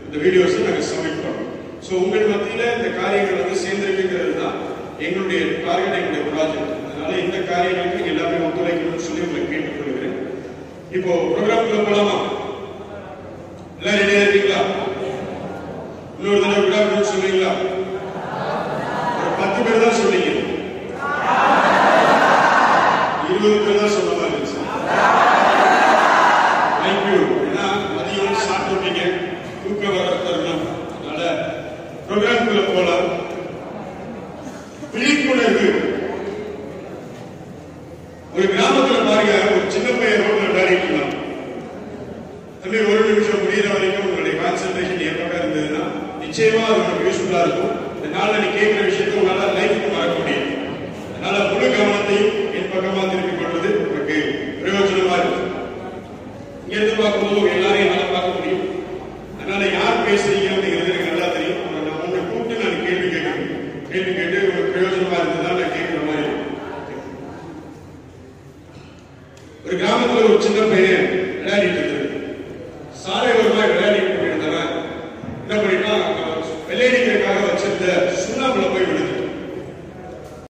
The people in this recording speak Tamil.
இந்த வீடியோஸை நாங்கள் சப்மிட் பண்ணோம் ஸோ உங்கள் மத்தியில இந்த காரியங்கள் வந்து சேர்ந்திருக்குங்கிறது தான் எங்களுடைய டார்கெட் எங்களுடைய ப்ராஜெக்ட் அதனால இந்த காரியங்களுக்கு நீங்க எல்லாமே ஒத்துழைக்கணும்னு சொல்லி உங்களை கேட்டுக்கொள்கிறேன் இப்போ ப்ரோக்ராம்குள்ள போலாமா எல்லாம் ரெடியா இருக்கீங்களா இன்னொரு தடவை விடாமல் சொல்றீங்களா ஒரு பத்து பேர் தான் சொன்னீங்க இருபது பேர் தான் சொன்ன மாதிரி இருந்துச்சு தேங்க்யூ ஏன்னா மதியம் சாப்பிட்டீங்க தூக்கம் வர தருணம் அதனால ப்ரோக்ராம்குள்ள போலாம் விழிப்புணர்வு ஒரு கிராமத்துல பாருங்க ஒரு சின்ன பையன் ரோட்ல விளையாடிட்டு இருந்தான் தம்பி ஒரு நிமிஷம் முடியிற வரைக்கும் உங்களுடைய கான்சென்ட்ரேஷன் என் பக்கம் இருந்ததுன்னா நிச்சயமா அது உங்களுக்கு யூஸ்ஃபுல்லா இருக்கும் இந்த நாள்ல நீ கேட்கிற விஷயத்தை உங்களால லைஃப்க்கு மறக்க முடியும் அதனால முழு கவனத்தையும் என் பக்கமா திருப்பிக் கொள்வது உங்களுக்கு பிரயோஜனமா இருக்கும் இங்க இருந்து பார்க்கும்போது உங்க எல்லாரையும் என்னால பார்க்க முடியும் அதனால யார் பேசுறீங்க அப்படிங்கிறது எனக்கு நல்லா தெரியும் ஆனா நான் உங்களை கூப்பிட்டு நான் கேள்வி கேட்கணும் கேள்வி கேட்டு உங்களுக்கு பிரயோஜனமா இருந்ததா நான் கேட்கிற மாதிரி இருக்கும். ஒரு கிராமத்துல ஒரு சின்ன பையன் விளையாடிட்டு இருந்தாரு சாலை ஓரமா விளையாடிட்டு போயிருந்தவன் என்ன பண்ணிட்டான்